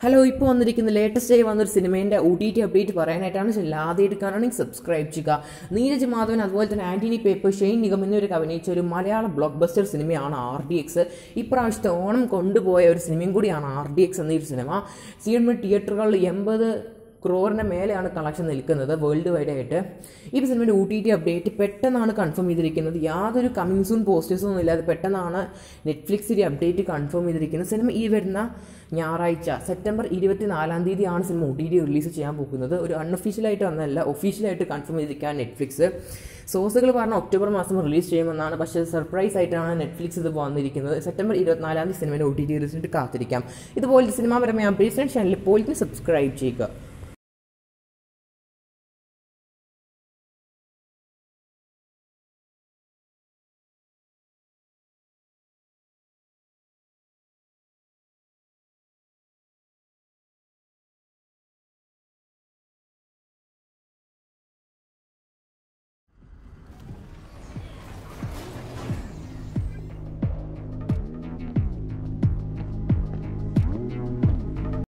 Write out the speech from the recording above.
hello ഇപ്പോൾ വന്നിരിക്കുന്ന latest ആയി വന്നൊരു സിനിമേൻ്റെ ഒ ടി ടി അപ്ഡേറ്റ് പറയാനായിട്ടാണ് ചൊല്ലുക ആദ്യമായിട്ട് കാണണമെങ്കിൽ സബ്സ്ക്രൈബ് ചെയ്യുക നീരജ് മാധവൻ അതുപോലെ തന്നെ ആന്റണി പേപ്പർ ഷെയ്ൻ നിഗം എന്നിവരൊക്കെ അഭിനയിച്ച ഒരു മലയാള ബ്ലോക്ക് ബസ്റ്റർ സിനിമയാണ് ആർ ഡി എക്സ് ഇപ്രാവശ്യത്തെ ഓണം കൊണ്ടുപോയ ഒരു സിനിമയും കൂടിയാണ് ആർ ഡി എക്സ് എന്നൊരു സിനിമ സിനിമ തിയേറ്ററുകളിൽ എൺപത് ക്രോറിൻ്റെ മേലെയാണ് കളക്ഷൻ നിൽക്കുന്നത് വേൾഡ് വൈഡ് ആയിട്ട് ഈ സിനിമയുടെ ഒ ടി ടി അപ്ഡേറ്റ് പെട്ടെന്നാണ് കൺഫേം ചെയ്തിരിക്കുന്നത് യാതൊരു കമ്മിങ് സൂൺ പോസ്റ്റേഴ്സും ഒന്നും ഇല്ലാതെ പെട്ടെന്നാണ് നെറ്റ്ഫ്ലിക്സിൻ്റെ അപ്ഡേറ്റ് കൺഫേം ചെയ്തിരിക്കുന്നത് സിനിമ ഈ വരുന്ന ഞായറാഴ്ച സെപ്റ്റംബർ ഇരുപത്തി നാലാം തീയതിയാണ് സിനിമ ഒ ടി ടി റിലീസ് ചെയ്യാൻ പോകുന്നത് ഒരു അൺഒഫീഷ്യലായിട്ട് വന്നതല്ല ഒഫീഷ്യലായിട്ട് കൺഫേം ചെയ്തിരിക്കാൻ നെറ്റ്ഫ്ലിക്സ് സോഴ്സുകൾ പറഞ്ഞ ഒക്ടോബർ മാസം റിലീസ് ചെയ്യുമെന്നാണ് പക്ഷേ സർപ്രൈസ് ആയിട്ടാണ് നെറ്റ്ഫ്ലിക്സ് ഇത് വന്നിരിക്കുന്നത് സെപ്റ്റംബർ ഇരുപത്തിനാലാം തീയതി സിനിമയുടെ ഒ ടി ടി റിലീസിനായിട്ട് കാത്തിരിക്കാം ഇതുപോലത്തെ സിനിമാപരമായ അപ്ഡേറ്റ്സിന് ചാനൽ പോയിട്ട് സബ്സ്ക്രൈബ് ചെയ്യുക